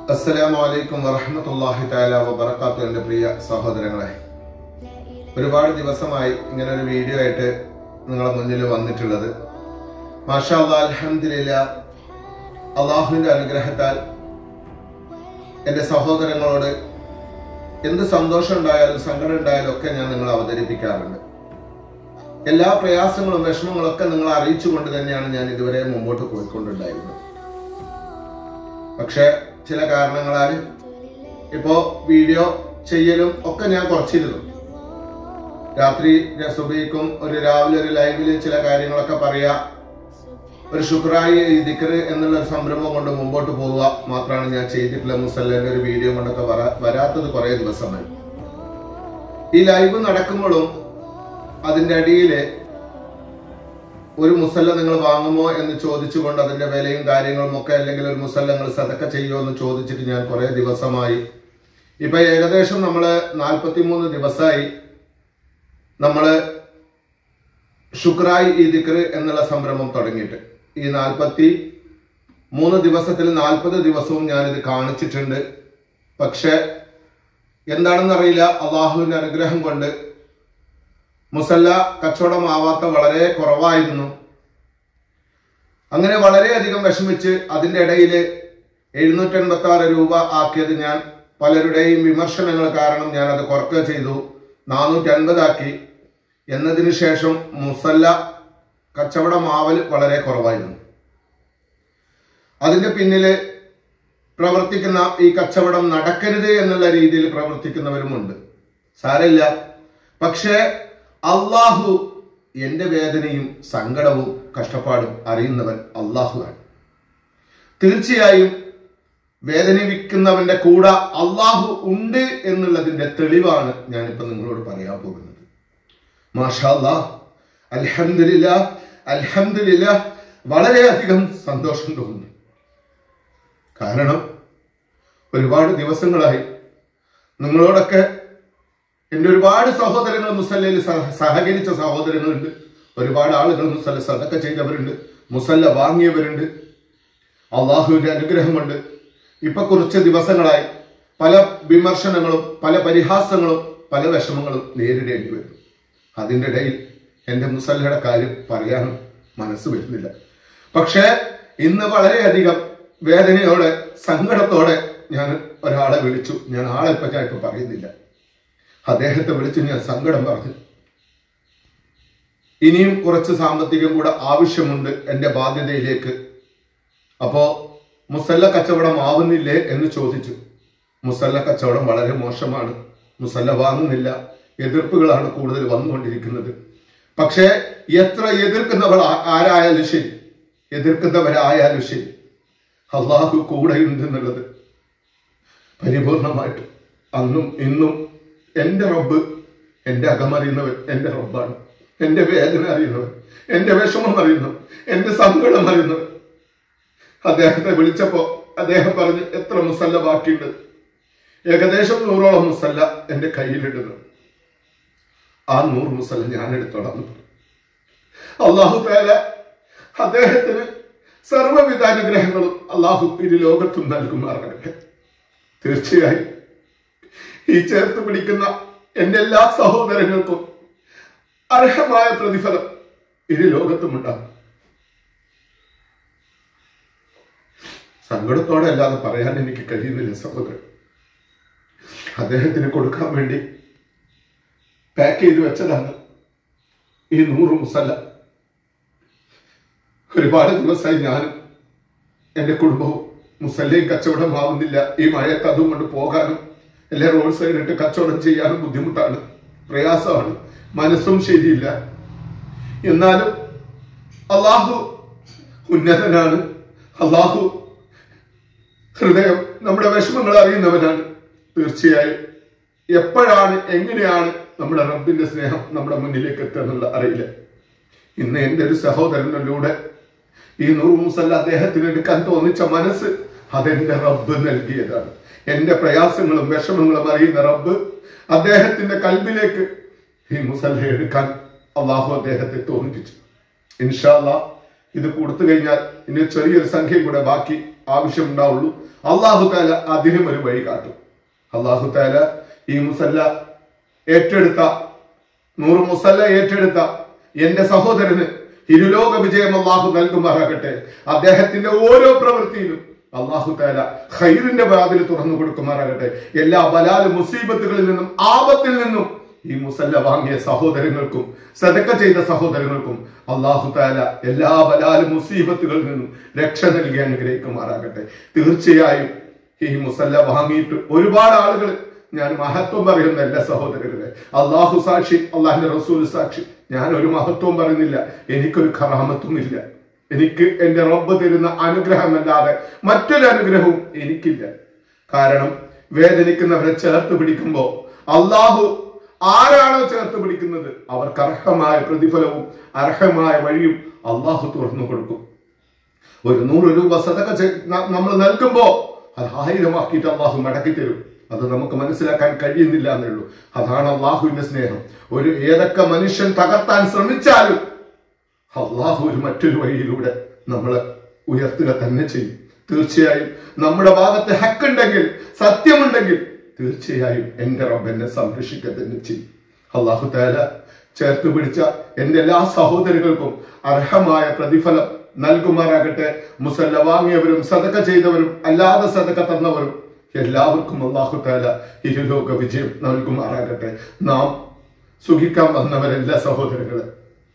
അസ്സലാമു അലൈക്കും വറഹ്മത്തുള്ളാഹി തആല വബറകാത്തു എൻ്റെ പ്രിയ സഹോദരങ്ങളെ ഒരുപാട് ദിവസമായി ഇങ്ങനെ ഒരു വീഡിയോ ആയിട്ട് നിങ്ങളുടെ മുന്നിൽ വന്നിട്ടുള്ളത് മാഷാ അല്ലാ അൽഹംദുലില്ലാ അള്ളാഹുവിന്റെ അനുഗ്രഹത്താൽ എൻ്റെ സഹോദരങ്ങളോട് എന്ത് സന്തോഷം ഉണ്ടായാലും സങ്കടം ഉണ്ടായാലും ഒക്കെ ഞാൻ നിങ്ങളെ അവതരിപ്പിക്കാറുണ്ട് എല്ലാ പ്രയാസങ്ങളും വിഷമങ്ങളും ഒക്കെ നിങ്ങളെ അറിയിച്ചുകൊണ്ട് തന്നെയാണ് ഞാൻ ഇതുവരെ മുമ്പോട്ട് പോയിക്കൊണ്ടുണ്ടായിരുന്നത് പക്ഷെ ചില കാരണങ്ങളാൽ ഇപ്പോ വീഡിയോ ചെയ്യലും ഒക്കെ ഞാൻ കുറച്ചിരുന്നു രാത്രി സുബൈക്കും ഒരു രാവിലെ ഒരു ലൈവില് ചില കാര്യങ്ങളൊക്കെ പറയാ ഒരു ശുക്രായി ദിക്കറ് എന്നുള്ള ഒരു സംരംഭം കൊണ്ട് മുമ്പോട്ട് പോവുക മാത്രമാണ് ഞാൻ ചെയ്തിട്ടുള്ള മുസല്ലിന്റെ ഒരു വീഡിയോ കൊണ്ടൊക്കെ വരാ വരാത്തത് കുറെ ദിവസമായി ഈ ലൈവ് നടക്കുമ്പോഴും അതിന്റെ അടിയില് ഒരു മുസല്ല നിങ്ങൾ വാങ്ങുമോ എന്ന് ചോദിച്ചുകൊണ്ട് അതിന്റെ വിലയും കാര്യങ്ങളും ഒക്കെ അല്ലെങ്കിൽ ഒരു മുസല്ല നിങ്ങൾ സതക്ക ചെയ്യുമോ എന്ന് ചോദിച്ചിട്ട് ഞാൻ കുറെ ദിവസമായി ഇപ്പൊ ഏകദേശം നമ്മള് നാൽപ്പത്തിമൂന്ന് ദിവസമായി നമ്മള് ശുക്രായി ഈ ദിക്ർ എന്നുള്ള സംരംഭം തുടങ്ങിയിട്ട് ഈ നാൽപ്പത്തി മൂന്ന് ദിവസത്തിൽ നാൽപ്പത് ദിവസവും ഞാനിത് കാണിച്ചിട്ടുണ്ട് പക്ഷെ എന്താണെന്ന് അറിയില്ല അള്ളാഹുവിന്റെ അനുഗ്രഹം കൊണ്ട് മുസല്ല കച്ചവടമാവാത്ത വളരെ കുറവായിരുന്നു അങ്ങനെ വളരെയധികം വിഷമിച്ച് അതിന്റെ ഇടയിൽ എഴുന്നൂറ്റി എൺപത്തി ആറ് രൂപ ആക്കിയത് ഞാൻ പലരുടെയും വിമർശനങ്ങൾ കാരണം ഞാൻ അത് കുറക്കുക ചെയ്തു നാനൂറ്റി അൻപതാക്കി എന്നതിന് ശേഷം മുസല്ല കച്ചവടമാവൽ വളരെ കുറവായിരുന്നു അതിന്റെ പിന്നില് പ്രവർത്തിക്കുന്ന ഈ കച്ചവടം നടക്കരുത് എന്നുള്ള രീതിയിൽ പ്രവർത്തിക്കുന്നവരുമുണ്ട് സാരമില്ല പക്ഷേ അള്ളാഹു എന്റെ വേദനയും സങ്കടവും കഷ്ടപ്പാടും അറിയുന്നവൻ അള്ളാഹുവാണ് തീർച്ചയായും വേദനിപ്പിക്കുന്നവന്റെ കൂടെ അള്ളാഹു ഉണ്ട് എന്നുള്ളതിന്റെ തെളിവാണ് ഞാനിപ്പോ നിങ്ങളോട് പറയാൻ പോകുന്നത് മാഷാ അൽഹമില്ല അൽഹമില്ല വളരെയധികം സന്തോഷം തോന്നുന്നു കാരണം ഒരുപാട് ദിവസങ്ങളായി നിങ്ങളോടൊക്കെ എന്റെ ഒരുപാട് സഹോദരങ്ങൾ മുസല്ലയിൽ സഹ- സഹകരിച്ച സഹോദരങ്ങളുണ്ട് ഒരുപാട് ആളുകൾ മുസല്ല സദക്ക ചെയ്തവരുണ്ട് മുസല്ല വാങ്ങിയവരുണ്ട് അള്ളാഹുവിന്റെ അനുഗ്രഹമുണ്ട് ഇപ്പൊ കുറച്ച് ദിവസങ്ങളായി പല വിമർശനങ്ങളും പല പരിഹാസങ്ങളും പല വിഷമങ്ങളും നേരിടേണ്ടി വരും അതിൻ്റെ ഇടയിൽ എന്റെ മുസല്ലയുടെ കാര്യം പറയാനും മനസ്സ് വരുന്നില്ല പക്ഷേ ഇന്ന് വളരെയധികം വേദനയോടെ സങ്കടത്തോടെ ഞാൻ ഒരാളെ വിളിച്ചു ഞാൻ ആളെ പറ്റി ഇപ്പൊ പറയുന്നില്ല അദ്ദേഹത്തെ വിളിച്ച് ഞാൻ സങ്കടം പറഞ്ഞു ഇനിയും കുറച്ച് സാമ്പത്തികം കൂടെ ആവശ്യമുണ്ട് എന്റെ ബാധ്യതയിലേക്ക് അപ്പോ മുസല്ല കച്ചവടം ആവുന്നില്ലേ എന്ന് ചോദിച്ചു മുസല്ല കച്ചവടം വളരെ മോശമാണ് മുസല്ല വാങ്ങുന്നില്ല എതിർപ്പുകളാണ് കൂടുതൽ വന്നുകൊണ്ടിരിക്കുന്നത് പക്ഷേ എത്ര എതിർക്കുന്നവർ ആ- ആരായാലും ശരി എതിർക്കുന്നവരായാലും ശരി അള്ളാഹു കൂടെയുണ്ട് എന്നുള്ളത് പരിപൂർണമായിട്ട് അന്നും ഇന്നും എന്റെ റബ്ബ് എന്റെ അകമറിയുന്നവൻ എന്റെ റബ്ബാണ് എന്റെ വേദന അറിയുന്നവൻ എന്റെ വിഷമം അറിയുന്നവൻ എന്റെ സങ്കടം അറിയുന്നവൻ അദ്ദേഹത്തെ വിളിച്ചപ്പോ അദ്ദേഹം പറഞ്ഞു എത്ര മുസല്ല ബാക്കിയുണ്ട് ഏകദേശം നൂറോളം മുസല്ല എന്റെ കയ്യിലിടുന്നു ആ നൂറ് മുസല്ല ഞാൻ എടുത്തോളാം എന്ന് പറഞ്ഞു. അള്ളാഹു താല അദ്ദേഹത്തിന് സർവ്വവിധ അനുഗ്രഹങ്ങളും അള്ളാഹു ഇരു ലോകത്തും നൽകുമാറാകട്ടെ തീർച്ചയായും ഈ ചേർത്ത് പിടിക്കുന്ന എന്റെ എല്ലാ സഹോദരങ്ങൾക്കും അർഹമായ പ്രതിഫലം ഇരു ലോകത്തും ഉണ്ടാകും സങ്കടത്തോടെ അല്ലാതെ പറയാൻ എനിക്ക് കഴിയുന്നില്ല സഹോദരൻ അദ്ദേഹത്തിന് കൊടുക്കാൻ വേണ്ടി പാക്ക് ചെയ്ത് വെച്ചതാണ് ഈ നൂറ് മുസല്ല ഒരുപാട് ദിവസമായി ഞാനും എന്റെ കുടുംബവും മുസല്ലയും കച്ചവടം ആവുന്നില്ല ഈ മഴയത്ത് അതും കൊണ്ട് പോകാനും എല്ലാ റോഡ് സൈഡിട്ട് കച്ചവടം ചെയ്യാനും ബുദ്ധിമുട്ടാണ് പ്രയാസമാണ് മനസ്സും ശരിയില്ല എന്നാലും അള്ളാഹു ഉന്നതനാണ് അള്ളാഹു ഹൃദയം നമ്മുടെ വിഷമങ്ങൾ അറിയുന്നവനാണ് തീർച്ചയായും എപ്പോഴാണ് എങ്ങനെയാണ് നമ്മുടെ റബ്ബിന്റെ സ്നേഹം നമ്മുടെ മുന്നിലേക്ക് എത്തുക എന്നുള്ള അറിയില്ല ഇന്ന് എന്റെ ഒരു സഹോദരനിലൂടെ ഈ നൂറ് മുസല്ല അദ്ദേഹത്തിന് എടുക്കാൻ തോന്നിച്ച മനസ്സ് അതെന്റെ റബ്ബ് നൽകിയതാണ് എന്റെ പ്രയാസങ്ങളും വിഷമങ്ങളും അറിയുന്ന റബ്ബ് അദ്ദേഹത്തിന്റെ കൽബിലേക്ക് ഈ മുസല്ല എടുക്കാൻ അള്ളാഹു അദ്ദേഹത്തെ തോന്നിപ്പിച്ചു ഇൻഷാല്ല ഇത് കൊടുത്തു കഴിഞ്ഞാൽ ഇനി ചെറിയൊരു സംഖ്യയും കൂടെ ബാക്കി ആവശ്യമുണ്ടാവുള്ളൂ അള്ളാഹു താല അതിനും ഒരു വഴി കാട്ടും അള്ളാഹു താല ഈ മുസല്ല ഏറ്റെടുത്ത നൂറ് മുസല്ല ഏറ്റെടുത്ത എന്റെ സഹോദരന് ഇരുലോക വിജയം അള്ളാഹു നൽകുമാറാകട്ടെ അദ്ദേഹത്തിന്റെ ഓരോ പ്രവൃത്തിയിലും അള്ളാഹു താല ഖൈറിന്റെ വാതിൽ തുറന്നു കൊടുക്കുമാറാകട്ടെ എല്ലാ ബലാല് മുസീബത്തുകളിൽ നിന്നും ആപത്തിൽ നിന്നും ഈ മുസല്ല വാങ്ങിയ സഹോദരങ്ങൾക്കും സദക്ക ചെയ്ത സഹോദരങ്ങൾക്കും അള്ളാഹു താല എല്ലാ ബലാല് മുസീബത്തുകളിൽ നിന്നും രക്ഷ നൽകി അനുഗ്രഹിക്കുമാറാകട്ടെ തീർച്ചയായും ഈ മുസല്ല വാങ്ങിയിട്ട് ഒരുപാട് ആളുകൾ ഞാൻ മഹത്വം പറയുന്ന എല്ലാ സഹോദരങ്ങളെ അള്ളാഹു സാക്ഷി അള്ളാഹിന്റെ റസൂൽ സാക്ഷി ഞാൻ ഒരു മഹത്വം പറയുന്നില്ല എനിക്കൊരു ഖറാമത്തും ഇല്ല എനിക്ക് എന്റെ റബ്ബ് തരുന്ന അനുഗ്രഹമല്ലാതെ മറ്റൊരു അനുഗ്രഹവും എനിക്കില്ല കാരണം വേദനിക്കുന്നവരെ ചേർത്ത് പിടിക്കുമ്പോ അള്ളാഹു ആരാണോ ചേർത്ത് പിടിക്കുന്നത് അവർക്ക് അർഹമായ പ്രതിഫലവും അർഹമായ വഴിയും അള്ളാഹു തുറന്നു കൊടുക്കും ഒരു നൂറ് രൂപ സതക നമ്മൾ നൽകുമ്പോ അത് ആയിരമാക്കിയിട്ട് അള്ളാഹു മടക്കി തരും അത് നമുക്ക് മനസ്സിലാക്കാൻ കഴിയുന്നില്ല എന്നേ ഉള്ളൂ അതാണ് അള്ളാഹുവിന്റെ സ്നേഹം ഒരു ഏതൊക്കെ മനുഷ്യൻ തകർത്താൻ ശ്രമിച്ചാലും അള്ളാഹു ഒരു മറ്റൊരു വഴിയിലൂടെ നമ്മളെ ഉയർത്തുക തന്നെ ചെയ്യും തീർച്ചയായും നമ്മുടെ ഭാഗത്ത് ഹക്കുണ്ടെങ്കിൽ സത്യമുണ്ടെങ്കിൽ തീർച്ചയായും എന്റെ റബ്ബ് എന്നെ സംരക്ഷിക്കുക തന്നെ ചെയ്യും അള്ളാഹു താല ചേർത്ത് പിടിച്ച എന്റെ എല്ലാ സഹോദരികൾക്കും അർഹമായ പ്രതിഫലം നൽകുമാറാകട്ടെ മുസല്ല വാങ്ങിയവരും സതക ചെയ്തവരും അല്ലാതെ സതക തന്നവരും എല്ലാവർക്കും അള്ളാഹു താല ഇരുലോക വിജയം നൽകുമാറാകട്ടെ നാം സുഖിക്കാൻ വന്നവരല്ല സഹോദരങ്ങളെ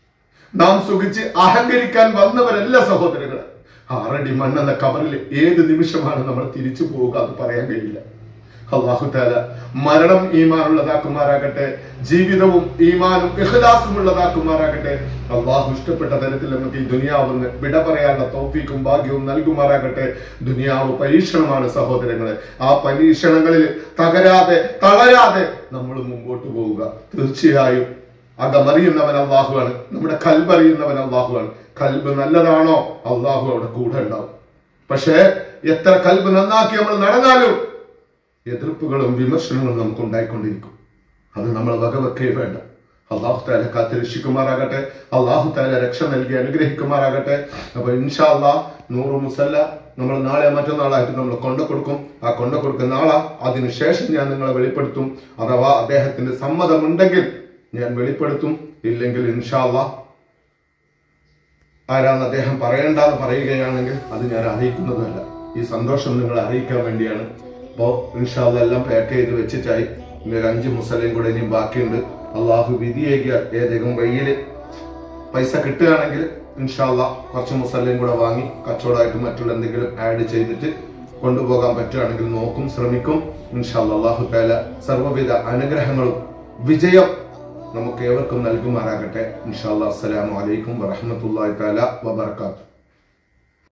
നാം സുഖിച്ച് അഹങ്കരിക്കാൻ വന്നവരല്ല സഹോദരങ്ങളെ ആറടി മണ്ണെന്ന കബറിൽ ഏത് നിമിഷമാണ് നമ്മൾ തിരിച്ചു പോവുക എന്ന് പറയാൻ കഴിയില്ല അള്ളാഹു താല മരണം ഈമാനുള്ളതാക്കുമാറാകട്ടെ ജീവിതവും ഈമാനും ഇഖ്ലാസും ഉള്ളതാക്കുമാറാകട്ടെ അള്ളാഹു ഇഷ്ടപ്പെട്ട തരത്തിൽ നമുക്ക് ഈ ദുനിയാവുന്ന് വിട പറയാനുള്ള തോഫീക്കും ഭാഗ്യവും നൽകുമാറാകട്ടെ ദുനിയാവ് പരീക്ഷണമാണ് സഹോദരങ്ങളെ ആ പരീക്ഷണങ്ങളിൽ തകരാതെ തളരാതെ നമ്മൾ മുമ്പോട്ട് പോവുക തീർച്ചയായും അകമറിയുന്നവൻ അള്ളാഹുവാണ് നമ്മുടെ കൽബറിയുന്നവൻ അള്ളാഹുവാണ് കൽബ് നല്ലതാണോ അള്ളാഹു അവിടെ കൂടെ ഉണ്ടാവും പക്ഷേ എത്ര കൽബ് നന്നാക്കി നമ്മൾ നടന്നാലും എതിർപ്പുകളും വിമർശനങ്ങളും നമുക്ക് ഉണ്ടായിക്കൊണ്ടിരിക്കും അത് നമ്മൾ വകവെക്കേ വേണ്ട അള്ളാഹു താല കാത്ത് രക്ഷിക്കുമാറാകട്ടെ അള്ളാഹു താല രക്ഷ നൽകി അനുഗ്രഹിക്കുമാറാകട്ടെ അപ്പൊ ഇൻഷാ അള്ളാ നൂറ് മുസല്ല നമ്മൾ നാളെ മറ്റന്നാളായിട്ട് നമ്മൾ കൊണ്ടു കൊടുക്കും ആ കൊണ്ടു കൊടുക്കുന്ന ആളാ അതിനുശേഷം ഞാൻ നിങ്ങളെ വെളിപ്പെടുത്തും അഥവാ അദ്ദേഹത്തിന്റെ സമ്മതമുണ്ടെങ്കിൽ ഞാൻ വെളിപ്പെടുത്തും ഇല്ലെങ്കിൽ ഇൻഷാ അള്ളാ ആരാന്ന് അദ്ദേഹം പറയണ്ടെന്ന് പറയുകയാണെങ്കിൽ അത് ഞാൻ അറിയിക്കുന്നതല്ല ഈ സന്തോഷം നിങ്ങളെ അറിയിക്കാൻ വേണ്ടിയാണ് അപ്പോ ഇൻഷാല്ല എല്ലാം പാക്ക് ചെയ്ത് വെച്ചിട്ടായി ഇനി ഒരു അഞ്ച് മുസലയും കൂടെ ഇനിയും ബാക്കിയുണ്ട് അള്ളാഹു വിധിയേക്കുക ഏതെങ്കിലും വഴിയില് പൈസ കിട്ടുകയാണെങ്കിൽ ഇൻഷാല്ല കുറച്ച് മുസലയും കൂടെ വാങ്ങി കച്ചവടമായിട്ട് മറ്റുള്ള എന്തെങ്കിലും ആഡ് ചെയ്തിട്ട് കൊണ്ടുപോകാൻ പറ്റുകയാണെങ്കിൽ നോക്കും ശ്രമിക്കും ഇൻഷാല്ല അള്ളാഹു താല സർവ്വവിധ അനുഗ്രഹങ്ങളും വിജയം നമുക്ക് ഏവർക്കും നൽകുമാറാകട്ടെ ഇൻഷാല്ലാ അസ്സലാമു അലൈക്കും വറഹമത്തല്ലാഹി താല വബർക്കാത്തു